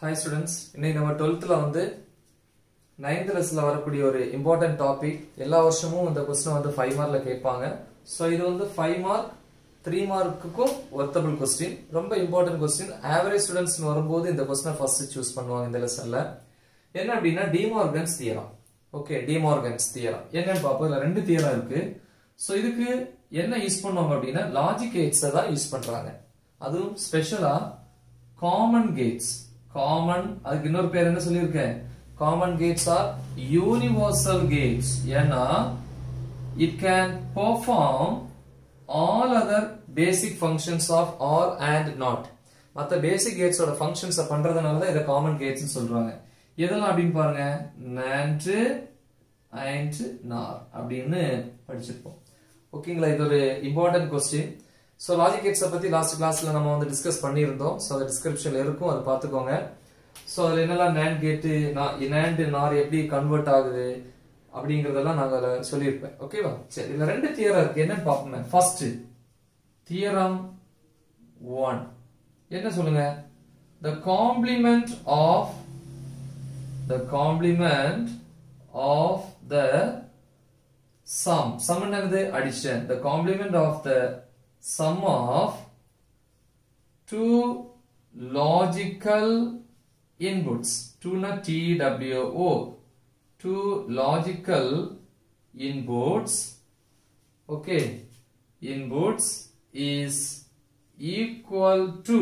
hi students இன்னைக்கு நம்ம டுவெல்த்தில் வந்து நைன்த் லெஸ்ல வரக்கூடிய ஒரு இம்பார்ட்டன்ட் டாபிக் எல்லா வருஷமும் இந்த கொஸ்டின் வந்து ஃபைவ் மார்க்ல கேட்பாங்க ஸோ இது வந்து ஃபைவ் மார்க் த்ரீ மார்க்குக்கும் ஒர்த்தபிள் கொஸ்டின் ரொம்ப இம்பார்ட்டன்ட் கொஸ்டின் ஆவரேஜ் ஸ்டூடெண்ட்ஸ் வரும்போது இந்த கொஸ்டினை ஃபர்ஸ்ட் சூஸ் பண்ணுவாங்க இந்த லெசன்ல என்ன அப்படின்னா De Morgan's theorem okay De Morgan's theorem என்னன்னு பார்ப்போம் இதுல ரெண்டு தியரம் இருக்கு ஸோ இதுக்கு என்ன யூஸ் பண்ணுவாங்க அப்படின்னா லாஜிக் கேட்ஸை தான் யூஸ் பண்றாங்க அதுவும் ஸ்பெஷலா காமன் கேட்ஸ் காமன் அதுக்கு இன்னொரு பேர் என்ன சொல்லியிருக்கேன் common gates or universal gates ஏன்னா it can perform all other basic functions of or and not மற்ற பேசிக் கேட்ஸோட ஃபங்க்ஷன்ஸை பண்றதுனால தான் இதை காமன் கேட்ஸ் சொல்றாங்க எதெல்லாம் அப்படின்னு பாருங்க நன்று அண்ட் நார் அப்படின்னு படிச்சிருப்போம் ஓகேங்களா இது ஒரு இம்பார்ட்டன்ட் கொஸ்டின் ஸோ லாஜிக் கேட்ஸை பத்தி லாஸ்ட் கிளாஸ்ல நம்ம வந்து டிஸ்கஸ் பண்ணியிருந்தோம் ஸோ அது டிஸ்கிரிப்ஷன்ல இருக்கும் அதை பார்த்துக்கோங்க ஸோ அதில் என்னெல்லாம் நேண்ட் கேட்டு நேண்ட் நார் எப்படி கன்வெர்ட் ஆகுது அப்படிங்கறதெல்லாம் நாங்க அதில் சொல்லியிருப்பேன் ஓகேவா சரி இதுல ரெண்டு தியரம் இருக்கு என்னன்னு பார்ப்போமே ஃபர்ஸ்ட் தியரம் ஒன் என்ன சொல்லுங்க the complement of the complement of the sum sum என்னது addition the complement of the sum of two logical inputs two na t w o two logical inputs okay inputs is equal to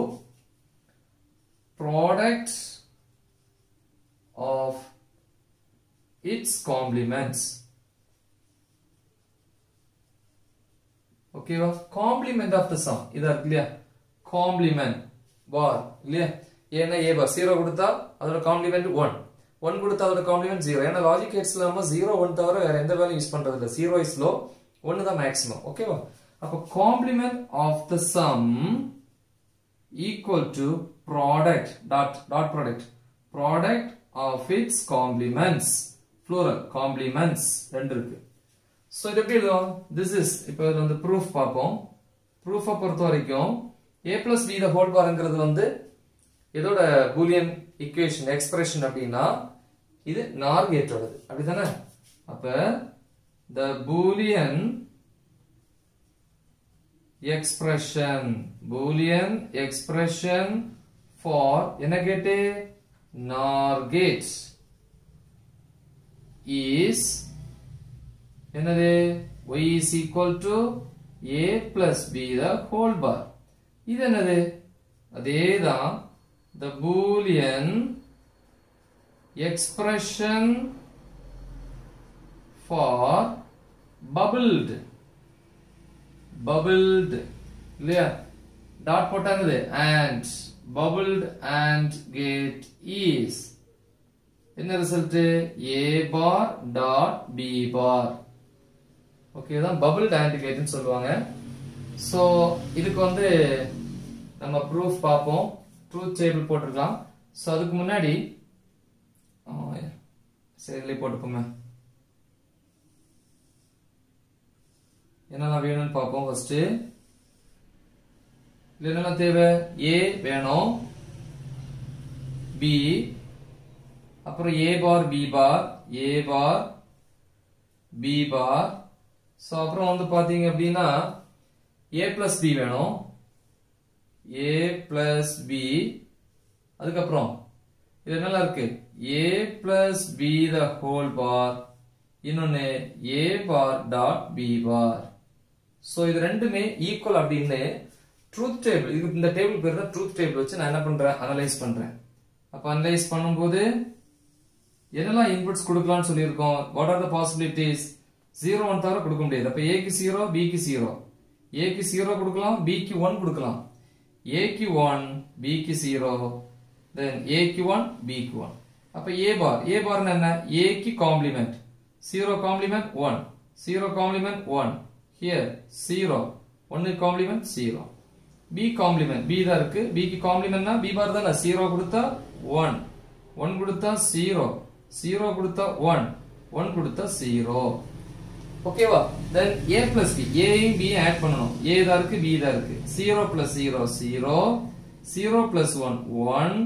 product of its complements ஓகேவா complement of the sum இதா இருக்கு இல்லையா complement பார் இல்லையா ஏன்னா ஏ பார் zero கொடுத்தா அதோட complement one one கொடுத்தா அதோட காம்ப்ளிமெண்ட் ஜீரோ ஏன்னா லாஜிக் கேட்ஸ்ல நம்ம ஜீரோ ஒன் தவிர வேற எந்த வேலையும் யூஸ் பண்றது இல்ல ஜீரோ இஸ் லோ ஒன்னு தான் மேக்ஸிமம் ஓகேவா அப்போ complement of the sum equal to product dot dot product product of its complements plural complements ரெண்டு இருக்கு ஸோ இது எப்படி எழுதும் திஸ் இஸ் இப்போ இதுல வந்து ப்ரூஃப் பார்ப்போம் ப்ரூஃபை பொறுத்த வரைக்கும் A plus B the whole பார்ங்கிறது வந்து இதோட பூலியன் இக்குவேஷன் எக்ஸ்பிரஷன் அப்படின்னா இது நார் கேட்டோடது அப்படிதானே அப்ப the Boolean expression Boolean expression for என்ன கேட்டு நார் கேட் இஸ் என்னது y is equal to a plus b the whole bar இது என்னது அதேதான் the boolean expression for bubbled bubbled இல்லையா டாட் போட்டாங்க and bubbled and gate is என்ன result a bar dot b bar okay தான் bubble ஆன்டிகேட்னு சொல்லுவாங்க ஸோ இதுக்கு வந்து நம்ம ப்ரூஃப் பார்ப்போம் ட்ரூத் டேபிள் போட்டிருக்கலாம் ஸோ அதுக்கு முன்னாடி சரி போட்டுப்போமே என்னெல்லாம் வேணும்னு பார்ப்போம் ஃபர்ஸ்ட் என்னெல்லாம் தேவை ஏ வேணும் பி அப்புறம் A bar B bar A bar B bar so அப்புறம் வந்து பார்த்தீங்க அப்படின்னா ஏ பிளஸ் பி வேணும் ஏ பிளஸ் பி அதுக்கப்புறம் இது என்னெல்லாம் இருக்கு A plus B the whole bar இன்னொன்னு A bar dot B bar so இது ரெண்டுமே ஈக்குவல் அப்படின்னு ட்ரூத் டேபிள் இது இந்த டேபிள் பேர் தான் ட்ரூத் டேபிள் வச்சு நான் என்ன பண்றேன் அனலைஸ் பண்றேன் அப்ப அனலைஸ் பண்ணும்போது என்னெல்லாம் இன்புட்ஸ் கொடுக்கலாம்னு சொல்லியிருக்கோம் what are the possibilities zero one தவிர கொடுக்க முடியாது அப்ப ஏக்கு ஜீரோ பிக்கு ஜீரோ ஏக்கு ஜீரோ கொடுக்கலாம் பிக்கு ஒன் கொடுக்கலாம் ஏக்கு ஒன் பிக்கு ஜீரோ தென் ஏக்கு ஒன் பிக்கு ஒன் அப்ப ஏ பார் ஏ பார் என்ன ஏக்கு complement zero complement one zero complement one here zero ஒன்னு complement zero B complement B தான் இருக்கு பிக்கு காம்ப்ளிமெண்ட்னா பி பார் தானே ஜீரோ கொடுத்தா ஒன் ஒன் கொடுத்தா ஜீரோ ஜீரோ கொடுத்தா ஒன் ஒன் கொடுத்தா ஜீரோ ஓகேவா தென் ஏ பிளஸ் பி ஏயும் பி ஆட் பண்ணணும் ஏ தான் இருக்கு பி தான் இருக்கு zero plus zero zero zero plus one one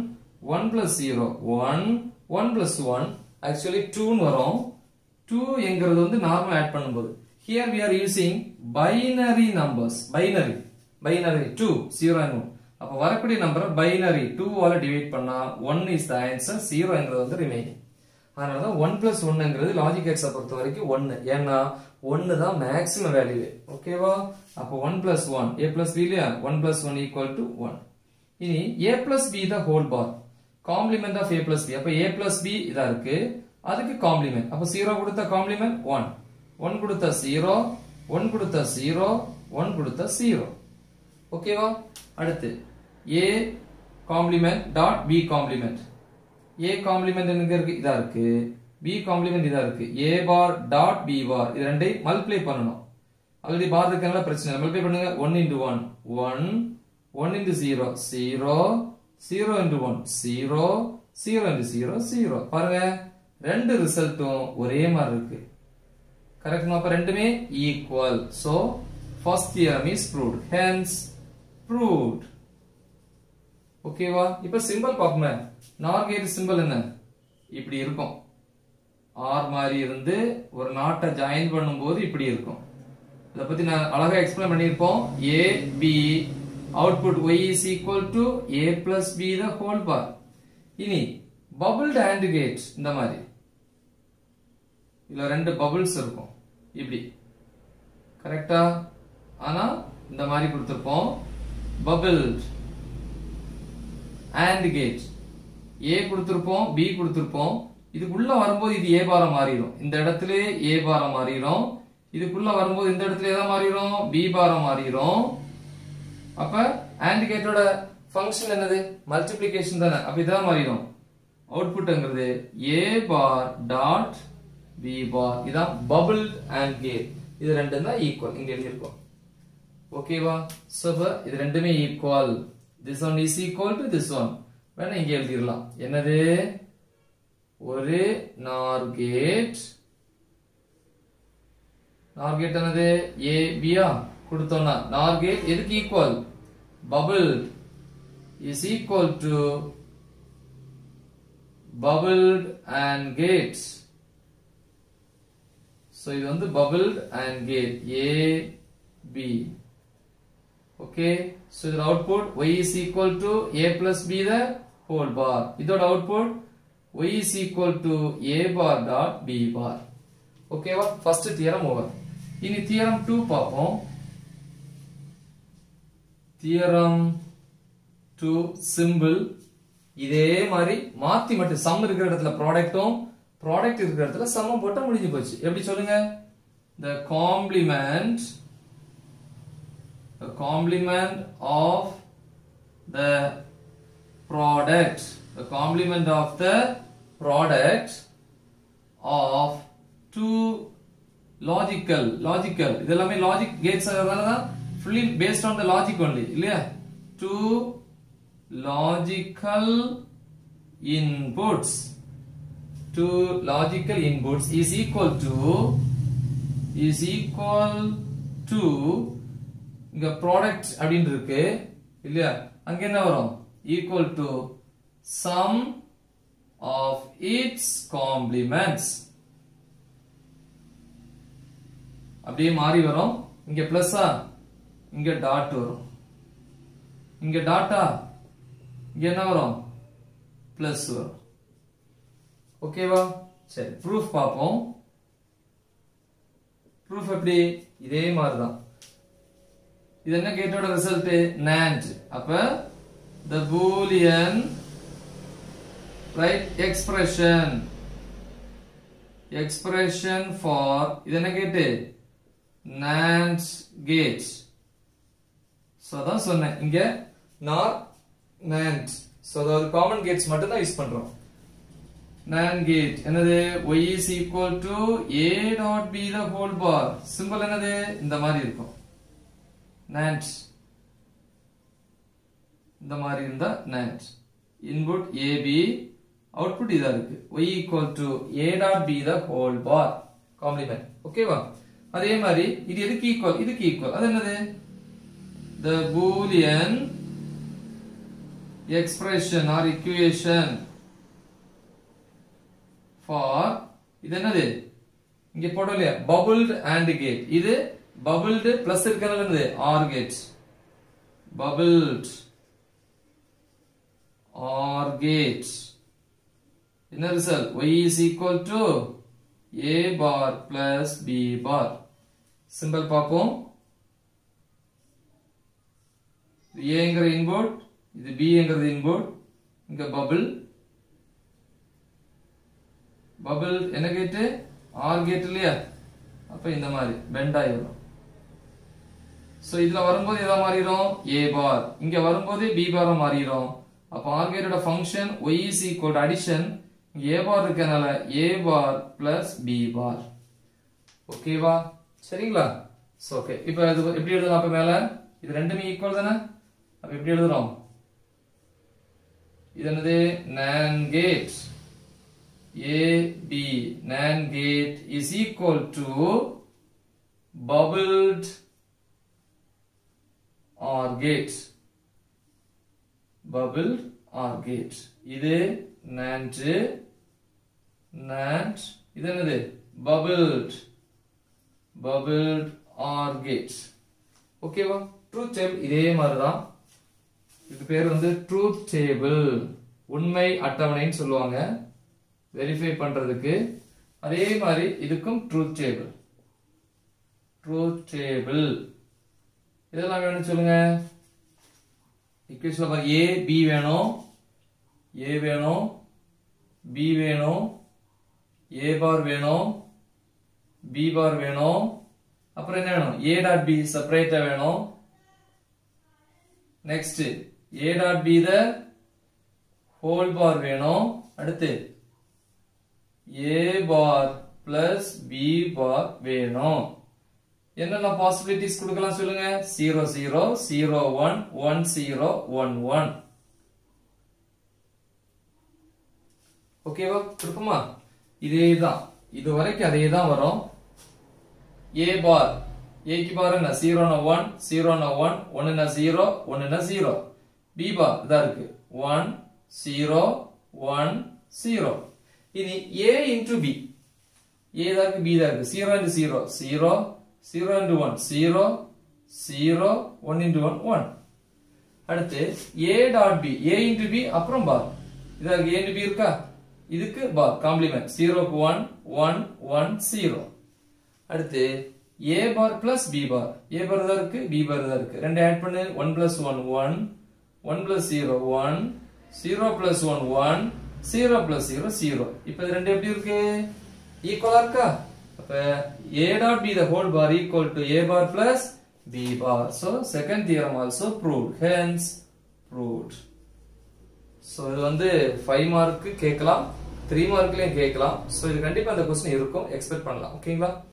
1 plus 0 1 1 plus 1 actually 2 னு வரும் 2 என்கிறது வந்து நார்மல் ஆட் பண்ணும்போது here we are using binary numbers binary binary 2 0 and 1 அப்ப வரக்கூடிய நம்பரை பைனரி 2 ஆல டிவைட் பண்ணா 1 is the answer 0 என்கிறது வந்து ரிமைனிங் அதனால தான் 1 plus 1ங்கிறது லாஜிக் எக்ஸை பொறுத்த வரைக்கும் 1 ஏன்னா 1 தான் மேக்ஸிமம் வேல்யூ ஓகேவா அப்போ 1 plus 1 a plus b இல்லையா 1 plus 1 equal to 1 இனி a plus b the whole bar complement of a plus b அப்ப a plus b இதா இருக்கு அதுக்கு காம்ப்ளிமெண்ட் அப்ப 0 கொடுத்த காம்ப்ளிமெண்ட் 1 1 கொடுத்த 0 1 கொடுத்த 0 1 கொடுத்த 0 ஓகேவா அடுத்து a complement dot b complement a complement எங்க இருக்கு இதா இருக்கு b காம்ப்ளிமெண்ட் இதா இருக்கு a bar dot b bar இது ரெண்டையும் மல்டிப்ளை பண்ணணும் ஆல்ரெடி பார் இருக்கனால பிரச்சனை இல்லை மல்டிப்ளை பண்ணுங்க 1 into 1 1 1 into 0 0 0 into 1 0 0 into 0 0 பாருங்க ரெண்டு ரிசல்ட்டும் ஒரே மாதிரி இருக்கு கரெக்ட் அப்ப ரெண்டுமே equal so first theorem is proved hence proved ஓகேவா இப்ப சிம்பிள் பார்ப்போமே நார் கேட் சிம்பிள் என்ன இப்படி இருக்கும் ஆர் மாதிரி இருந்து ஒரு நாட்டை ஜாயின் பண்ணும்போது இப்படி இருக்கும் இத பத்தி நான் அழகா எக்ஸ்பிளைன் பண்ணியிருப்போம் A B output Y is equal to A plus B the whole bar இனி பபிள்ட் ஹேண்ட் கேட் இந்த மாதிரி இதுல ரெண்டு பபிள்ஸ் இருக்கும் இப்படி கரெக்டா ஆனா இந்த மாதிரி கொடுத்திருப்போம் பபிள்ட் அண்ட் கேட் ஏ கொடுத்திருப்போம் பி கொடுத்திருப்போம் இதுக்குள்ள வரும்போது இது ஏ பாரம் மாறிடும் இந்த இடத்துல ஏ பாரம் மாறிடும் இதுக்குள்ள வரும்போது இந்த இடத்துல எதா மாறிடும் பி பாரம் மாறிடும் அப்ப அண்ட் கேட்டோட ஃபங்க்ஷன் என்னது மல்டிப்ளிகேஷன் தானே அப்ப இதான் மாறிடும் அவுட்புட்ங்கிறது ஏ பார் டாட் பி பார் இதான் பபிள் அண்ட் கேட் இது ரெண்டும் தான் ஈக்குவல் இங்க எழுதியிருக்கோம் ஓகேவா சோ இது ரெண்டுமே equal this one is equal to this one வேணா இங்க எழுதிடலாம் என்னது ஒரு நார் கேட் நார் கேட் என்னது ஏ பியா கொடுத்தோம்னா நார் கேட் எதுக்கு equal bubble is equal to bubbled and gate so இது வந்து bubbled and gate A B okay so இதோட output y is equal to a plus b the whole bar இதோட output y is equal to a bar dot b bar ஓகேவா first theorem over இனி theorem 2 பார்ப்போம் theorem 2 simple இதே மாதிரி மாத்தி மட்டும் some இருக்கிற இடத்துல ப்ராடக்ட்டும் ப்ராடக்ட் இருக்கிற இடத்துல சம்மம் போட்டா முடிஞ்சு போச்சு எப்படி சொல்லுங்க the complement the complement of the product the complement of the product of two logical logical இது எல்லாமே logic gates தான் fully based on the logic only இல்லையா two logical inputs two logical inputs is equal to is equal to இங்க product அப்படின்னு இருக்கு இல்லையா அங்க என்ன வரும் equal to sum of its complements அப்படியே மாறி வரும் இங்க பிளஸ்ஸா இங்க டாட் வரும் இங்க டாட்டா இங்க என்ன வரும் பிளஸ் வரும் ஓகேவா சரி ப்ரூஃப் பார்ப்போம் ப்ரூஃப் எப்படி இதே மாதிரி தான் இது என்ன கேட்டோட ரிசல்ட் நாண்ட் அப்ப the boolean right expression expression for இது என்ன கேட்டு NAND gate சோ அதான் சொன்னேன் இங்க நார் NAND சோ அதாவது காமன் கேட்ஸ் மட்டும் தான் யூஸ் பண்றோம் NAND gate என்னது y is equal to a dot b the whole bar simple என்னது இந்த மாதிரி இருக்கும் NAND இந்த மாதிரி இருந்தா NAND இன்புட் AB அவுட்புட் இதா இருக்கு y equal to a dot b the whole bar complement ஓகேவா அதே மாதிரி இது எதுக்கு ஈக்குவல் இதுக்கு ஈக்குவல் அது என்னது the boolean expression or equation for இது என்னது இங்க போட்டோம் இல்லையா பபுள்ட் அண்ட் கேட் இது பபுள்டு பிளஸ் இருக்கிறது என்னது or gate bubbled or gate என்ன result y is equal to a bar plus b bar symbol பார்ப்போம் இது ஏங்கிற இன்புட் இது பிங்கிறது இன்புட் இங்க பபிள் பபிள் என்ன கேட்டு ஆர் கேட் இல்லையா அப்ப இந்த மாதிரி பெண்ட் ஆகி வரும் சோ இதுல வரும்போது எதா மாறிடும் ஏ பார் இங்க வரும்போது பி பாரா மாறிடும் அப்ப ஆர் கேட்டோட function Y is equal addition இங்க ஏ பார் இருக்கனால ஏ பார் பிளஸ் பி பார் ஓகேவா சரிங்களா சோ ஓகே இப்போ இது எப்படி எழுதலாம் அப்ப மேல இது ரெண்டுமே ஈக்குவல் தானே அப்ப எப்படி எழுதுறோம் இது என்னது nan gate a b nan gate is equal to bubbled or gate bubbled or gate இது nant nant இது என்னது bubbled bubbled or gate ஓகேவா ட்ரூத் டேபிள் இதே மாதிரி தான் இதுக்கு பேர் வந்து ட்ரூத் டேபிள் உண்மை அட்டவணைன்னு சொல்லுவாங்க வெரிஃபை பண்றதுக்கு அதே மாதிரி இதுக்கும் ட்ரூத் டேபிள் ட்ரூத் டேபிள் இதெல்லாம் வேணும்னு சொல்லுங்க இக்குவேஷன்ல பாருங்க ஏ பி வேணும் ஏ வேணும் பி வேணும் ஏ பார் வேணும் பி பார் வேணும் அப்புறம் என்ன வேணும் ஏ டாட் பி செப்பரேட்டா வேணும் next A dot B the whole bar வேணும் அடுத்து ஏ பார் பிளஸ் பி பார் வேணும் என்னென்ன பாசிபிலிட்டிஸ் கொடுக்கலாம் சொல்லுங்க zero zero zero one one zero one one ஓகேவா இருக்குமா இதே தான் இது வரைக்கும் அதே தான் வரும் ஏ பார் ஏக்கு பார் என்ன ஜீரோனா ஒன் ஜீரோனா ஒன் ஒன்னுனா ஜீரோ ஒன்னுனா ஜீரோ பி பார் இதா இருக்கு ஒன் ஜீரோ ஒன் ஜீரோ இனி ஏ இன்டு பி ஏ தான் இருக்கு பி தான் இருக்கு zero into zero zero zero into one zero zero one into one one அடுத்து A dot B A into B அப்புறம் பார் இதா இருக்கு ஏ இன்டு பி இருக்கா இதுக்கு பார் காம்ப்ளிமெண்ட் ஜீரோக்கு ஒன் ஒன் ஒன் ஜீரோ அடுத்து A bar plus B bar A பார் தான் இருக்கு பி பார் தான் இருக்கு ரெண்டு ஆட் பண்ணு one plus one one one plus zero one zero plus one one zero plus zero zero இப்ப இது ரெண்டு எப்படி இருக்கு ஈக்குவலா இருக்கா அப்ப A dot B the whole bar equal to A bar plus B bar so second theorem also proved hence proved so இது வந்து ஃபைவ் மார்க்கு கேட்கலாம் த்ரீ மார்க்லயும் கேட்கலாம் சோ இது கண்டிப்பா அந்த கொஸ்டின் இருக்கும் எக்ஸ்பெக்ட் பண்ணலாம் ஓகேங்களா